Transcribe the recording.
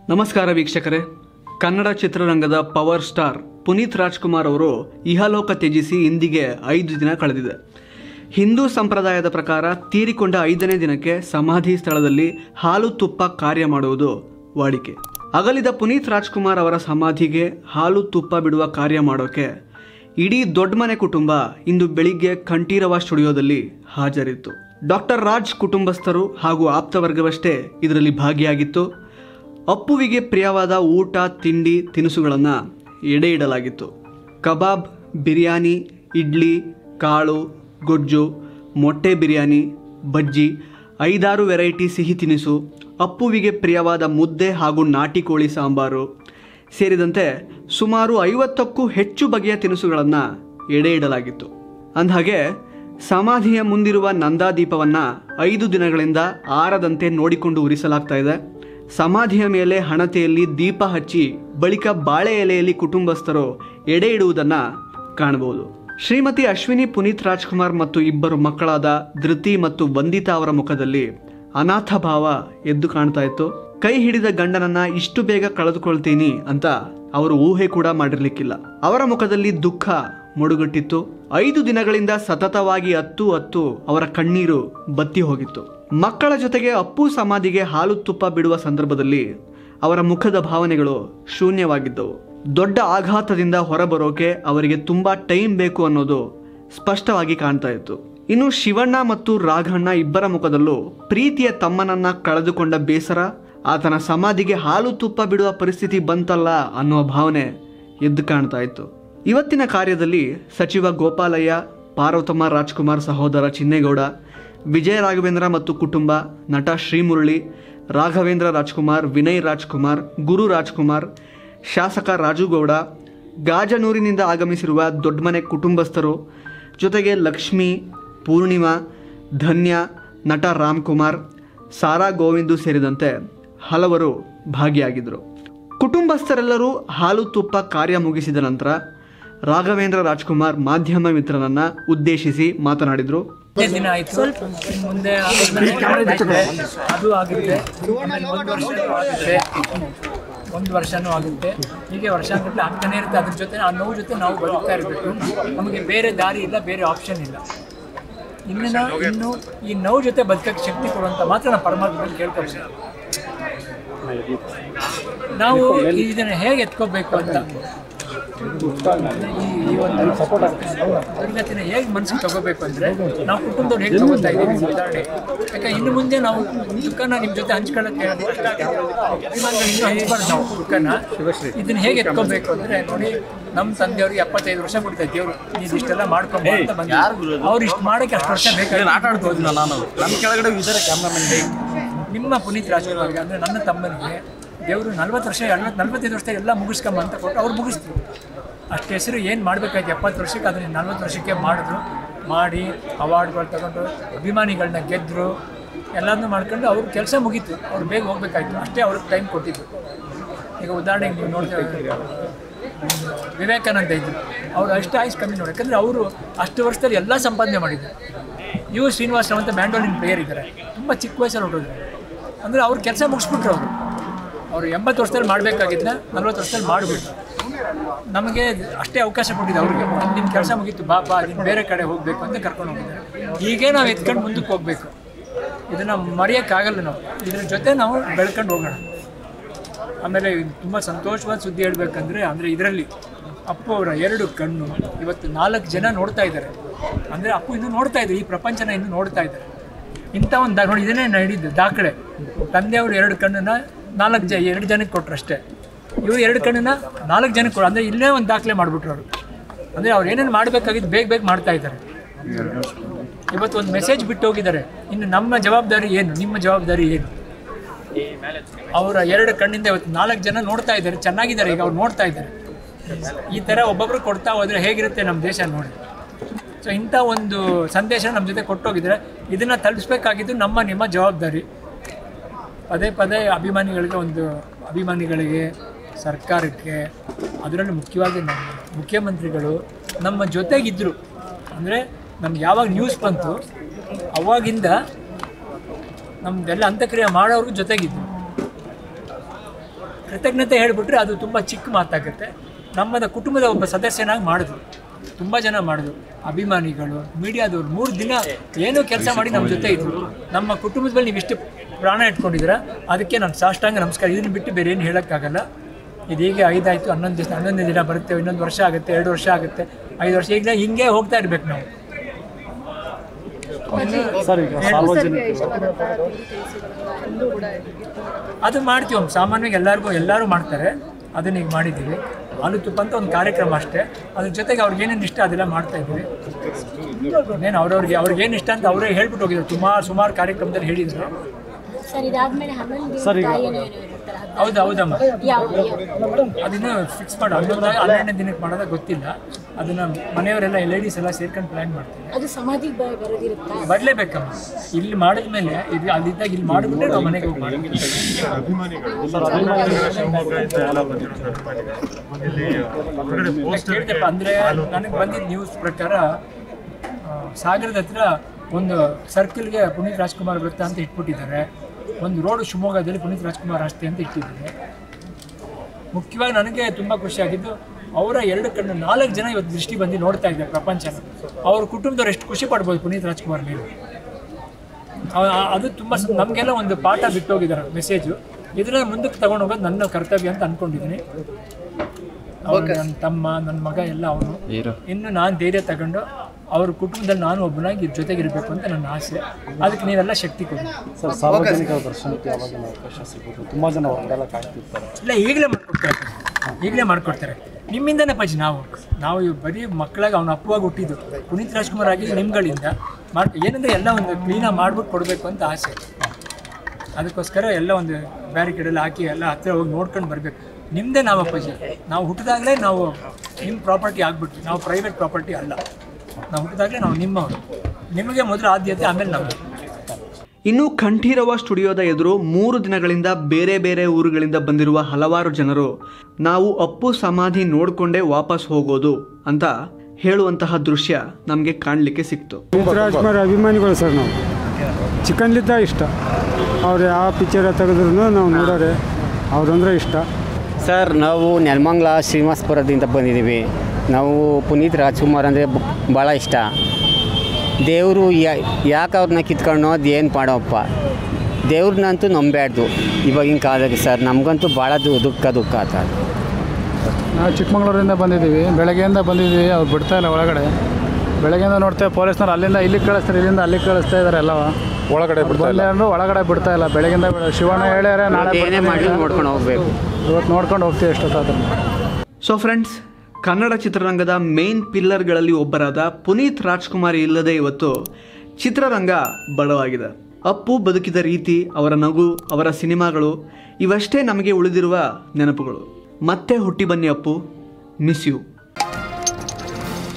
ನಮಸ್ಕಾರ ವೀಕ್ಷಕರೇ ಕನ್ನಡ ಚಿತ್ರರಂಗದ ಪವರ್ ಸ್ಟಾರ್ ಪುನೀತ್ ರಾಜ್ಕುಮಾರ್ ಅವರು ಇಹಲೋಕ ತ್ಯಜಿಸಿ ಇಂದಿಗೆ ಐದು ದಿನ ಕಳೆದಿದೆ ಹಿಂದೂ ಸಂಪ್ರದಾಯದ ಪ್ರಕಾರ ತೀರಿಕೊಂಡ ಐದನೇ ದಿನಕ್ಕೆ ಸಮಾಧಿ ಸ್ಥಳದಲ್ಲಿ ಹಾಲು ತುಪ್ಪ ಕಾರ್ಯ ಮಾಡುವುದು ವಾಡಿಕೆ ಅಗಲಿದ ಪುನೀತ್ ರಾಜ್ಕುಮಾರ್ ಅವರ ಸಮಾಧಿಗೆ ಹಾಲು ತುಪ್ಪ ಬಿಡುವ ಕಾರ್ಯ ಮಾಡೋಕೆ ಇಡೀ ದೊಡ್ಡಮನೆ ಕುಟುಂಬ ಇಂದು ಬೆಳಿಗ್ಗೆ ಕಂಠೀರವ ಸ್ಟುಡಿಯೋದಲ್ಲಿ ಹಾಜರಿತ್ತು ಡಾಕ್ಟರ್ ರಾಜ್ ಕುಟುಂಬಸ್ಥರು ಹಾಗೂ ಆಪ್ತವರ್ಗವಷ್ಟೇ ಇದರಲ್ಲಿ ಭಾಗಿಯಾಗಿತ್ತು ಅಪ್ಪುವಿಗೆ ಪ್ರಿಯವಾದ ಊಟ ತಿಂಡಿ ತಿನಿಸುಗಳನ್ನು ಎಡೆ ಇಡಲಾಗಿತ್ತು ಕಬಾಬ್ ಬಿರಿಯಾನಿ ಇಡ್ಲಿ ಕಾಳು ಗೊಜ್ಜು ಮೊಟ್ಟೆ ಬಿರಿಯಾನಿ ಬಜ್ಜಿ ಐದಾರು ವೆರೈಟಿ ಸಿಹಿ ತಿನಿಸು ಅಪ್ಪುವಿಗೆ ಪ್ರಿಯವಾದ ಮುದ್ದೆ ಹಾಗೂ ನಾಟಿ ಕೋಳಿ ಸಾಂಬಾರು ಸೇರಿದಂತೆ ಸುಮಾರು ಐವತ್ತಕ್ಕೂ ಹೆಚ್ಚು ಬಗೆಯ ತಿನಿಸುಗಳನ್ನು ಎಡೆ ಇಡಲಾಗಿತ್ತು ಅಂದಹಾಗೆ ಸಮಾಧಿಯ ಮುಂದಿರುವ ನಂದಾದೀಪವನ್ನು ಐದು ದಿನಗಳಿಂದ ಆರದಂತೆ ನೋಡಿಕೊಂಡು ಉರಿಸಲಾಗ್ತಾ ಇದೆ ಸಮಾಧಿಯ ಮೇಲೆ ಹಣತೆಯಲ್ಲಿ ದೀಪ ಹಚ್ಚಿ ಬಳಿಕ ಬಾಳೆ ಎಲೆಯಲ್ಲಿ ಕುಟುಂಬಸ್ಥರು ಎಡೆ ಇಡುವುದನ್ನು ಕಾಣಬಹುದು ಶ್ರೀಮತಿ ಅಶ್ವಿನಿ ಪುನೀತ್ ರಾಜ್ಕುಮಾರ್ ಮತ್ತು ಇಬ್ಬರು ಮಕ್ಕಳಾದ ಧೃತಿ ಮತ್ತು ವಂದಿತಾ ಅವರ ಮುಖದಲ್ಲಿ ಅನಾಥ ಭಾವ ಎದ್ದು ಕಾಣ್ತಾ ಇತ್ತು ಕೈ ಹಿಡಿದ ಗಂಡನನ್ನ ಇಷ್ಟು ಬೇಗ ಕಳೆದುಕೊಳ್ತೀನಿ ಅಂತ ಅವರು ಊಹೆ ಕೂಡ ಮಾಡಿರ್ಲಿಕ್ಕಿಲ್ಲ ಅವರ ಮುಖದಲ್ಲಿ ದುಃಖ ಮುಡುಗಟ್ಟಿತ್ತು ಐದು ದಿನಗಳಿಂದ ಸತತವಾಗಿ ಅತ್ತು ಅತ್ತು ಅವರ ಕಣ್ಣೀರು ಬತ್ತಿ ಹೋಗಿತ್ತು ಮಕ್ಕಳ ಜೊತೆಗೆ ಅಪ್ಪು ಸಮಾಧಿಗೆ ಹಾಲು ತುಪ್ಪ ಬಿಡುವ ಸಂದರ್ಭದಲ್ಲಿ ಅವರ ಮುಖದ ಭಾವನೆಗಳು ಶೂನ್ಯವಾಗಿದ್ದವು ದೊಡ್ಡ ಆಘಾತದಿಂದ ಹೊರಬರೋಕೆ ಅವರಿಗೆ ತುಂಬಾ ಟೈಮ್ ಬೇಕು ಅನ್ನೋದು ಸ್ಪಷ್ಟವಾಗಿ ಕಾಣ್ತಾ ಇತ್ತು ಇನ್ನು ಶಿವಣ್ಣ ಮತ್ತು ರಾಘಣ್ಣ ಇಬ್ಬರ ಮುಖದಲ್ಲೂ ಪ್ರೀತಿಯ ತಮ್ಮನನ್ನ ಕಳೆದುಕೊಂಡ ಬೇಸರ ಆತನ ಸಮಾಧಿಗೆ ಹಾಲು ತುಪ್ಪ ಬಿಡುವ ಪರಿಸ್ಥಿತಿ ಬಂತಲ್ಲ ಅನ್ನುವ ಭಾವನೆ ಎದ್ದು ಕಾಣ್ತಾ ಇತ್ತು ಇವತ್ತಿನ ಕಾರ್ಯದಲ್ಲಿ ಸಚಿವ ಗೋಪಾಲಯ್ಯ ಪಾರ್ವತಮ್ಮ ರಾಜ್ಕುಮಾರ್ ಸಹೋದರ ಚಿನ್ನೇಗೌಡ ವಿಜಯ ರಾಘವೇಂದ್ರ ಮತ್ತು ಕುಟುಂಬ ನಟ ಶ್ರೀಮುರಳಿ ರಾಘವೇಂದ್ರ ರಾಜ್ಕುಮಾರ್ ವಿನಯ್ ರಾಜ್ಕುಮಾರ್ ಗುರು ರಾಜ್ಕುಮಾರ್ ಶಾಸಕ ರಾಜುಗೌಡ ಗಾಜನೂರಿನಿಂದ ಆಗಮಿಸಿರುವ ದೊಡ್ಡಮನೆ ಕುಟುಂಬಸ್ಥರು ಜೊತೆಗೆ ಲಕ್ಷ್ಮಿ ಪೂರ್ಣಿಮಾ ಧನ್ಯ ನಟ ರಾಮ್ಕುಮಾರ್ ಸಾರಾ ಗೋವಿಂದು ಸೇರಿದಂತೆ ಹಲವರು ಭಾಗಿಯಾಗಿದ್ದರು ಕುಟುಂಬಸ್ಥರೆಲ್ಲರೂ ಹಾಲು ತುಪ್ಪ ಕಾರ್ಯ ಮುಗಿಸಿದ ನಂತರ ರಾಘವೇಂದ್ರ ರಾಜ್ಕುಮಾರ್ ಮಾಧ್ಯಮ ಮಿತ್ರನನ್ನ ಉದ್ದೇಶಿಸಿ ಮಾತನಾಡಿದರು ಹದಿನೈದು ದಿನ ಆಯ್ತು ಇನ್ನು ಮುಂದೆ ಆಗುತ್ತೆ. ಅದು ಆಗುತ್ತೆ ಆಮೇಲೆ ಒಂದು ವರ್ಷನೂ ಆಗುತ್ತೆ ಒಂದು ವರ್ಷನೂ ಆಗುತ್ತೆ ಹೀಗೆ ವರ್ಷಾನುಗಟ್ಟಲೆ ಆಗ್ತಾನೆ ಇರುತ್ತೆ ಅದ್ರ ಜೊತೆ ಆ ನೋವು ಜೊತೆ ನಾವು ಬದುಕ್ತಾ ಇರಬೇಕು ನಮಗೆ ಬೇರೆ ದಾರಿ ಇಲ್ಲ ಬೇರೆ ಆಪ್ಷನ್ ಇಲ್ಲ ಇನ್ನು ನಾವು ಇನ್ನು ಈ ನೋವು ಜೊತೆ ಬದುಕಕ್ಕೆ ಶಕ್ತಿ ಕೊಡುವಂತ ಮಾತ್ರ ನಾವು ಪರಮಾತ್ಮ ಕೇಳ್ಕೊಳ್ತೀವಿ ನಾವು ಇದನ್ನು ಹೇಗೆ ಎತ್ಕೋಬೇಕು ಅಂತ ಈ ಈ ಒಂದು ದುರ್ಗತಿನ ಹೇಗೆ ಮನಸ್ಸಿಗೆ ತಗೋಬೇಕು ಅಂದ್ರೆ ನಾವು ಕುಟುಂಬದವ್ರು ಹೇಗೆ ತಗೋತಾ ಇದ್ದೀವಿ ಉದಾಹರಣೆ ಯಾಕೆ ಇನ್ನು ಮುಂದೆ ನಾವು ದುಃಖನ ನಿಮ್ಮ ಜೊತೆ ಹಂಚ್ಕೊಳ್ಳೋಕೆ ಅಭಿಮಾನಿಗಳು ಇನ್ನೂ ಹಂಚ್ಬಾರ್ದು ನಾವು ದುಃಖನ ಇದನ್ನ ಹೇಗೆ ಎತ್ಕೋಬೇಕು ಅಂದ್ರೆ ನೋಡಿ ನಮ್ಮ ತಂದೆಯವ್ರಿಗೆ ಎಪ್ಪತ್ತೈದು ವರ್ಷ ಕೊಡ್ತಾ ದೇವ್ರು ನೀವು ಇಷ್ಟೆಲ್ಲ ಮಾಡ್ಕೊಂಬ ಅಂತ ಬಂದಿದ್ರು ಅವ್ರು ಇಷ್ಟು ಮಾಡೋಕೆ ಅಷ್ಟು ವರ್ಷ ಬೇಕಾಗಿ ಆಟ ಆಡ್ಬೋದು ನಾನು ನನ್ನ ಕೆಳಗಡೆ ಇದ್ದಾರೆ ಕ್ಯಾಮ್ರಾಮನ್ ನಿಮ್ಮ ಪುನೀತ್ ರಾಜ್ಕುಮಾರ್ಗೆ ಅಂದರೆ ನನ್ನ ತಮ್ಮನಿಗೆ ದೇವರು ನಲ್ವತ್ತು ವರ್ಷ ನಲ್ವತ್ತು ನಲ್ವತ್ತೈದು ವರ್ಷ ಎಲ್ಲ ಮುಗಿಸ್ಕೊಂಬ ಅಂತ ಕೊಟ್ಟು ಅವ್ರು ಮುಗಿಸ್ತು ಅಷ್ಟು ಹೆಸರು ಏನು ಮಾಡಬೇಕಾಯ್ತು ಎಪ್ಪತ್ತು ವರ್ಷಕ್ಕೆ ಅದನ್ನು ನಲ್ವತ್ತು ವರ್ಷಕ್ಕೆ ಮಾಡಿದ್ರು ಮಾಡಿ ಅವಾರ್ಡ್ಗಳು ತಗೊಂಡು ಅಭಿಮಾನಿಗಳನ್ನ ಗೆದ್ದರು ಎಲ್ಲದನ್ನೂ ಮಾಡ್ಕೊಂಡು ಅವ್ರ ಕೆಲಸ ಮುಗೀತು ಅವ್ರು ಬೇಗ ಹೋಗ್ಬೇಕಾಯ್ತು ಅಷ್ಟೇ ಅವ್ರಿಗೆ ಟೈಮ್ ಕೊಟ್ಟಿದ್ದು ಈಗ ಉದಾಹರಣೆಗೆ ನೀವು ನೋಡ್ತಾ ವಿವೇಕಾನಂದ ಇದ್ದರು ಅವ್ರು ಅಷ್ಟು ಆಯ್ಸ್ ಕಮ್ಮಿ ನೋಡಿ ಯಾಕಂದರೆ ಅವರು ಅಷ್ಟು ವರ್ಷದಲ್ಲಿ ಎಲ್ಲ ಸಂಪಾದನೆ ಮಾಡಿದ್ರು ಯು ಶ್ರೀನಿವಾಸ್ ರಾವ್ ಅಂತ ಮ್ಯಾಂಡೋಲಿನ್ ಪ್ಲೇಯರ್ ಇದ್ದಾರೆ ತುಂಬ ಚಿಕ್ಕ ವಯಸ್ಸಲ್ಲಿ ಹೊರಟಿದ್ರು ಅಂದರೆ ಅವ್ರು ಕೆಲಸ ಮುಗಿಸ್ಬಿಟ್ರು ಅವರು ಅವರು ಎಂಬತ್ತು ವರ್ಷದಲ್ಲಿ ಮಾಡಬೇಕಾಗಿದ್ದ ನಲ್ವತ್ತು ವರ್ಷದಲ್ಲಿ ಮಾಡಿಬಿಟ್ರು ನಮಗೆ ಅಷ್ಟೇ ಅವಕಾಶ ಕೊಟ್ಟಿದ್ದು ಅವ್ರಿಗೆ ನಿನ್ನ ಕೆಲಸ ಮುಗೀತು ಬಾ ಬಾ ನೀನು ಬೇರೆ ಕಡೆ ಹೋಗಬೇಕು ಅಂತ ಕರ್ಕೊಂಡು ಹೋಗಿದ್ದಾರೆ ಹೀಗೆ ನಾವು ಎತ್ಕೊಂಡು ಮುಂದಕ್ಕೆ ಹೋಗಬೇಕು ಇದನ್ನು ಮರೆಯೋಕ್ಕಾಗಲ್ಲ ನಾವು ಇದ್ರ ಜೊತೆ ನಾವು ಬೆಳ್ಕೊಂಡು ಹೋಗೋಣ ಆಮೇಲೆ ತುಂಬ ಸಂತೋಷವಾದ ಸುದ್ದಿ ಹೇಳಬೇಕಂದ್ರೆ ಅಂದರೆ ಇದರಲ್ಲಿ ಅಪ್ಪು ಅವರ ಎರಡು ಕಣ್ಣು ಇವತ್ತು ನಾಲ್ಕು ಜನ ನೋಡ್ತಾ ಇದ್ದಾರೆ ಅಂದರೆ ಅಪ್ಪು ಇನ್ನೂ ನೋಡ್ತಾ ಇದ್ದಾರೆ ಈ ಪ್ರಪಂಚನ ಇನ್ನೂ ನೋಡ್ತಾ ಇದ್ದಾರೆ ಇಂಥ ಒಂದು ದಾ ನೋಡಿ ಇದನ್ನೇ ನಡೆದಿದ್ದು ದಾಖಲೆ ತಂದೆಯವರು ಎರಡು ಕಣ್ಣನ್ನ ನಾಲ್ಕು ಜ ಎರಡು ಜನಕ್ಕೆ ಕೊಟ್ಟರು ಅಷ್ಟೇ ಇವರು ಎರಡು ಕಣ್ಣನ್ನ ನಾಲ್ಕು ಜನಕ್ಕೆ ಕೊಡು ಅಂದರೆ ಇಲ್ಲೇ ಒಂದು ದಾಖಲೆ ಮಾಡಿಬಿಟ್ರು ಅವರು ಅಂದರೆ ಅವ್ರು ಏನೇನು ಮಾಡಬೇಕಾಗಿದ್ದು ಬೇಗ ಬೇಗ ಮಾಡ್ತಾ ಇದ್ದಾರೆ ಇವತ್ತು ಒಂದು ಮೆಸೇಜ್ ಬಿಟ್ಟು ಹೋಗಿದ್ದಾರೆ ಇನ್ನು ನಮ್ಮ ಜವಾಬ್ದಾರಿ ಏನು ನಿಮ್ಮ ಜವಾಬ್ದಾರಿ ಏನು ಅವರ ಎರಡು ಕಣ್ಣಿಂದ ಇವತ್ತು ನಾಲ್ಕು ಜನ ನೋಡ್ತಾ ಇದ್ದಾರೆ ಚೆನ್ನಾಗಿದ್ದಾರೆ ಈಗ ಅವ್ರು ನೋಡ್ತಾ ಇದ್ದಾರೆ ಈ ಥರ ಒಬ್ಬೊಬ್ರು ಕೊಡ್ತಾ ಹೋದರೆ ಹೇಗಿರುತ್ತೆ ನಮ್ಮ ದೇಶ ನೋಡಿ ಸೊ ಇಂಥ ಒಂದು ಸಂದೇಶ ನಮ್ಮ ಜೊತೆ ಕೊಟ್ಟೋಗಿದ್ರೆ ಇದನ್ನು ತಲುಪಿಸ್ಬೇಕಾಗಿದ್ದು ನಮ್ಮ ನಿಮ್ಮ ಜವಾಬ್ದಾರಿ ಪದೇ ಪದೇ ಅಭಿಮಾನಿಗಳಿಗೆ ಒಂದು ಅಭಿಮಾನಿಗಳಿಗೆ ಸರ್ಕಾರಕ್ಕೆ ಅದರಲ್ಲೂ ಮುಖ್ಯವಾಗಿ ನಮ್ಮ ಮುಖ್ಯಮಂತ್ರಿಗಳು ನಮ್ಮ ಜೊತೆಗಿದ್ದರು ಅಂದರೆ ನಮ್ಗೆ ಯಾವಾಗ ನ್ಯೂಸ್ ಬಂತು ಅವಾಗಿಂದ ನಮ್ದೆಲ್ಲ ಅಂತ್ಯಕ್ರಿಯೆ ಮಾಡೋರ್ಗೂ ಜೊತೆಗಿದ್ರು ಕೃತಜ್ಞತೆ ಹೇಳಿಬಿಟ್ರೆ ಅದು ತುಂಬ ಚಿಕ್ಕ ಮಾತಾಗುತ್ತೆ ನಮ್ಮದ ಕುಟುಂಬದ ಒಬ್ಬ ಸದಸ್ಯನಾಗಿ ಮಾಡಿದ್ರು ತುಂಬ ಜನ ಮಾಡಿದ್ರು ಅಭಿಮಾನಿಗಳು ಮೀಡಿಯಾದವ್ರು ಮೂರು ದಿನ ಏನೋ ಕೆಲಸ ಮಾಡಿ ನಮ್ಮ ಜೊತೆ ಇದ್ರು ನಮ್ಮ ಕುಟುಂಬದ ಮೇಲೆ ನೀವು ಇಷ್ಟು ಪ್ರಾಣ ಇಟ್ಕೊಂಡಿದ್ದೀರಾ ಅದಕ್ಕೆ ನಾನು ಸಾಷ್ಟಾಂಗ ನಮಸ್ಕಾರ ಇದನ್ನು ಬಿಟ್ಟು ಬೇರೆ ಏನು ಹೇಳೋಕ್ಕಾಗಲ್ಲ ಇದು ಹೀಗೆ ಐದಾಯಿತು ಹನ್ನೊಂದು ದಿವಸ ಹನ್ನೊಂದು ದಿನ ಬರುತ್ತೆ ಇನ್ನೊಂದು ವರ್ಷ ಆಗುತ್ತೆ ಎರಡು ವರ್ಷ ಆಗುತ್ತೆ ಐದು ವರ್ಷ ಈಗ ಹಿಂಗೆ ಹೋಗ್ತಾ ಇರ್ಬೇಕು ನಾವು ಸರ್ ಈಗ ಸಾರ್ವಜನಿಕ ಅದು ಮಾಡ್ತೀವಿ ಒಂದು ಸಾಮಾನ್ಯವಾಗಿ ಎಲ್ಲರಿಗೂ ಎಲ್ಲರೂ ಮಾಡ್ತಾರೆ ಅದನ್ನ ಈಗ ಮಾಡಿದ್ದೀವಿ ಹಾಲು ತುಪ್ಪ ಅಂತ ಒಂದು ಕಾರ್ಯಕ್ರಮ ಅಷ್ಟೇ ಅದ್ರ ಜೊತೆಗೆ ಅವ್ರಿಗೆ ಏನೇನು ಇಷ್ಟ ಅದೆಲ್ಲ ಮಾಡ್ತಾ ಇದ್ದೀವಿ ಇನ್ನೇನು ಅವ್ರವ್ರಿಗೆ ಅವ್ರಿಗೆ ಏನು ಇಷ್ಟ ಅಂತ ಅವರೇ ಹೇಳ್ಬಿಟ್ಟು ಹೋಗಿದ್ರು ಸುಮಾರು ಸುಮಾರು ಕಾರ್ಯಕ್ರಮದಲ್ಲಿ ಹೇಳಿದ್ರು ಸರ್ ಇದಾದ್ಮೇಲೆ ಹನ್ನೊಂದು ದಿವಸ ಸರ್, ಈಗ- ತಾಯಿಯನ್ನು ಏನೋ ಇರುತ್ತಲ್ಲ ಹದ್ನಾಲ್ಕು ಹೌದು ಹೌದಮ್ಮ ಯಾವ ಯಾವ- ಅದನ್ನು ಫಿಕ್ಸ್ ಮಾಡಿ ಹನ್ನೊಂದು ಹನ್ನೆರಡನೇ ದಿನಕ್ಕೆ ಮಾಡೋದ ಗೊತ್ತಿಲ್ಲ ಅದನ್ನು ಮನೆಯವರೆಲ್ಲ ಲೇಡೀಸ್ ಎಲ್ಲ ಸೇರ್ಕೊಂಡು ಪ್ಲ್ಯಾನ್ ಮಾಡ್ತೀವಿ ಅದು ಸಮಾಧಿಗೆ ಬ- ಬರೋದಿರುತ್ತಾ ಬರಲೇಬೇಕಮ್ಮ ಇಲ್ಲಿ ಮಾಡಿದ್ಮೇಲೆ ಇದು ಅಲ್ಲಿದ್ದಾಗ ಇಲ್ಲಿ ಮಾಡಿಬಿಟ್ರೆ ನಾವು ಮನೆಗೆ ಹೋಗಿ ಮಾಡ್ತೀವಿ. ಸರ್ ಅಭಿಮಾನಿಗಳು ಶಿವಮೊಗ್ಗದಿಂದ ಎಲ್ಲ ಬಂದಿರೋದು ಅಭಿಮಾನಿಗಳು ಇಲ್ಲಿ ಹೊರಗಡೆ ಪೋಸ್ಟರ್ ಕೇಳ್ದೆಪ್ಪ ಅಂದರೆ ನನಗೆ ಬಂದಿದ್ದ ನ್ಯೂಸ್ ಪ್ರಕಾರ ಆ, ಸಾಗರದ ಹತ್ರ ಒಂದು ಸರ್ಕಲ್ಗೆ ಪುನೀತ್ ರಾಜ್ಕುಮಾರ್ ವೃತ್ತ ಅಂತ ಇಟ್ಬಿಟ್ಟಿದ್ದಾರೆ ಒಂದು ರೋಡ್ ಶಿವಮೊಗ್ಗದಲ್ಲಿ ಪುನೀತ್ ರಾಜ್ಕುಮಾರ್ ರಸ್ತೆ ಅಂತ ಇಟ್ಟಿದ್ದಾರೆ ಮುಖ್ಯವಾಗಿ ನನಗೆ ತುಂಬ ಖುಷಿಯಾಗಿದ್ದು ಅವರ ಎರಡು ಕಣ್ಣು ನಾಲ್ಕು ಜನ ಇವತ್ತು ದೃಷ್ಟಿ ಬಂದು ನೋಡ್ತಾ ಇದ್ದಾರೆ ಪ್ರಪಂಚನ ಅವ್ರ ಕುಟುಂಬದವ್ರು ಎಷ್ಟು ಖುಷಿ ಪಡ್ಬೋದು ಪುನೀತ್ ರಾಜ್ಕುಮಾರ್ ಮೇಲೆ ಅವ- ಆ- ಅದು ತುಂಬ ಸ- ನಮಗೆಲ್ಲ ಒಂದು ಪಾಠ ಬಿಟ್ಟೋಗಿದ್ದಾರೆ ಮೆಸೇಜು ಇದನ್ನ ಮುಂದಕ್ಕೆ ತಗೊಂಡು ಹೋಗೋದು ನನ್ನ ಕರ್ತವ್ಯ ಅಂತ ಅಂದ್ಕೊಂಡಿದ್ದೀನಿ ಅವ್ರು ನನ್ನ ತಮ್ಮ ನನ್ನ ಮಗ ಎಲ್ಲ ಅವನು ಇನ್ನು ನಾನು ಧೈರ್ಯ ತಗೊಂಡು ಅವ್ರ ಕುಟುಂಬದಲ್ಲಿ ನಾನು ಒಬ್ಬನಾಗಿ ಇದ್ರ ಜೊತೆಗಿರಬೇಕು ಅಂತ ನನ್ನ ಆಸೆ ಅದಕ್ಕೆ ನೀವೆಲ್ಲ ಶಕ್ತಿ ಕೊಡಿ ಸರ್ ಸಾರ್ವಜನಿಕ ದರ್ಶನಕ್ಕೆ ಯಾವಾಗಿನ ಅವಕಾಶ ಸಿಗೋದು ತುಂಬ ಜನ ಹೊರಗಡೆ ಎಲ್ಲ ಕಾಯ್ತಿರ್ತಾರೆ ಇಲ್ಲ ಈಗಲೇ ಮಾಡ್ಕೊಡ್ತಾರೆ ಈಗಲೇ ಮಾಡ್ಕೊಡ್ತಾರೆ ನಿಮ್ಮಿಂದನೇ ಪಜ್ ನಾವು ನಾವು ಇವ್ ಬರೀ ಮಕ್ಕಳಾಗಿ ಅವ್ನ ಅಪ್ಪವಾಗಿ ಹುಟ್ಟಿದ್ದು ಪುನೀತ್ ರಾಜ್ಕುಮಾರ್ ಆಗಿ ನಿಮ್ಗಳಿಂದ ಮಾಡ್ ಏನಂದರೆ ಎಲ್ಲ ಒಂದು ಕ್ಲೀನಾಗಿ ಮಾಡ್ಬಿಟ್ಟು ಕೊಡಬೇಕು ಅಂತ ಆಸೆ ಅದಕ್ಕೋಸ್ಕರ ಎಲ್ಲ ಒಂದು ಬ್ಯಾರಿಕೇಡ್ ಎಲ್ಲ ಹಾಕಿ ಎಲ್ಲ ಹತ್ತಿರ ಹೋಗಿ ನೋಡ್ಕೊಂಡು ಬರಬೇಕು ನಿಮ್ಮದೇ ನಾವು ಅಪ್ಪಾಜಿ ನಾವು ಹುಟ್ಟಿದಾಗಲೇ ನಾವು ನಿಮ್ಮ ಪ್ರಾಪರ್ಟಿ ಆಗ್ಬಿಟ್ವಿ ನಾವು ಪ್ರೈವೇಟ್ ಪ್ರಾಪರ್ಟಿ ಅಲ್ಲ ನಾವು ಹುಟ್ಟಿದಾಗಲೇ ನಾವು ನಿಮ್ಮವರು ನಿಮಗೆ ಮೊದಲು ಆದ್ಯತೆ ಆಮೇಲೆ ನಾವು ಇನ್ನು ಕಂಠೀರವ ಸ್ಟುಡಿಯೋದ ಎದುರು ಮೂರು ದಿನಗಳಿಂದ ಬೇರೆ ಬೇರೆ ಊರುಗಳಿಂದ ಬಂದಿರುವ ಹಲವಾರು ಜನರು ನಾವು ಅಪ್ಪು ಸಮಾಧಿ ನೋಡಿಕೊಂಡೇ ವಾಪಸ್ ಹೋಗೋದು ಅಂತ ಹೇಳುವಂತಹ ದೃಶ್ಯ ನಮಗೆ ಕಾಣಲಿಕ್ಕೆ ಸಿಕ್ತು ಪುನೀತ್ ರಾಜ್ಕುಮಾರ್ ಅಭಿಮಾನಿಗಳು ಸರ್ ನಾವು ಚಿಕ್ಕನ್ಲಿದ್ದ ಇಷ್ಟ ಅವ್ರು ಯಾವ ಪಿಕ್ಚರ್ ತೆಗೆದ್ರು ನಾವು ನೋಡೋರೆ ಅವ್ರಂದ್ರೆ ಇಷ್ಟ ಸರ್ ನಾವು ನೆಲಮಂಗ್ಲ ಶ್ರೀನಿವಾಸಪುರದಿಂದ ಬಂದಿದ್ದೀವಿ ನಾವು ಪುನೀತ್ ರಾಜ್ಕುಮಾರ್ ಅಂದರೆ ಭಾಳ ಇಷ್ಟ ದೇವರು ಯಾಕೆ ಅವ್ರನ್ನ ಕಿತ್ಕೊಂಡು ಅದು ಏನು ಮಾಡಪ್ಪ ದೇವ್ರನ್ನಂತೂ ನಂಬ್ಯಾಡ್ದು ಇವಾಗಿನ ಕಾಲದಲ್ಲಿ ಸರ್ ನಮಗಂತೂ ಭಾಳ ದು- ದುಃಖ ದುಃಖ ಆತ ನಾವು ಚಿಕ್ಕಮಗಳೂರಿಂದ ಬಂದಿದ್ದೀವಿ ಬೆಳಗ್ಗೆಯಿಂದ ಬಂದಿದ್ದೀವಿ ಅವ್ರು ಬಿಡ್ತಾ ಇಲ್ಲ ಒಳಗಡೆ ಬೆಳಗ್ಗೆಯಿಂದ ನೋಡ್ತೇವೆ ಪೊಲೀಸ್ನವ್ರು ಅಲ್ಲಿಂದ ಇಲ್ಲಿಗೆ ಕಳಿಸ್ತಾರೆ ಇಲ್ಲಿಂದ ಅಲ್ಲಿಗೆ ಕಳಿಸ್ತಾ ಇದ್ದಾರೆ ಎಲ್ಲವ ಒಳಗಡೆ ಬಂದೆ ಅಂದ್ರು ಒಳಗಡೆ ಬಿಡ್ತಾ ಇಲ್ಲ ಬೆಳಗ್ಗೆಯಿಂದ ಬಿಡ- ಶಿವಣ್ಣ ಹೇಳ್ಯಾರೆ ನಾಳೆ ಏನೇ ಬರ್ತೀನಿ ಮಾಡಲಿ ಅಂತ. ನೋಡ್ಕೊಂಡು ಹೋಗ್ಬೇಕು ಇವತ್ತು ನೋಡ್ಕೊಂಡು ಹೋಗ್ತೀವಿ ಎಷ್ಟೊತ್ತಾದ್ರೂ ಸೊ ಫ್ರೆಂಡ್ಸ್ ಕನ್ನಡ ಚಿತ್ರರಂಗದ ಮೇನ್ ಪಿಲ್ಲರ್ಗಳಲ್ಲಿ ಒಬ್ಬರಾದ ಪುನೀತ್ ರಾಜ್ಕುಮಾರ್ ಇಲ್ಲದೆ ಇವತ್ತು ಚಿತ್ರರಂಗ ಬಡವಾಗಿದೆ ಅಪ್ಪು ಬದುಕಿದ ರೀತಿ ಅವರ ನಗು ಅವರ ಸಿನಿಮಾಗಳು ಇವಷ್ಟೇ ನಮಗೆ ಉಳಿದಿರುವ ನೆನಪುಗಳು ಮತ್ತೆ ಹುಟ್ಟಿ ಬನ್ನಿ ಅಪ್ಪು ಮಿಸ್ ಯು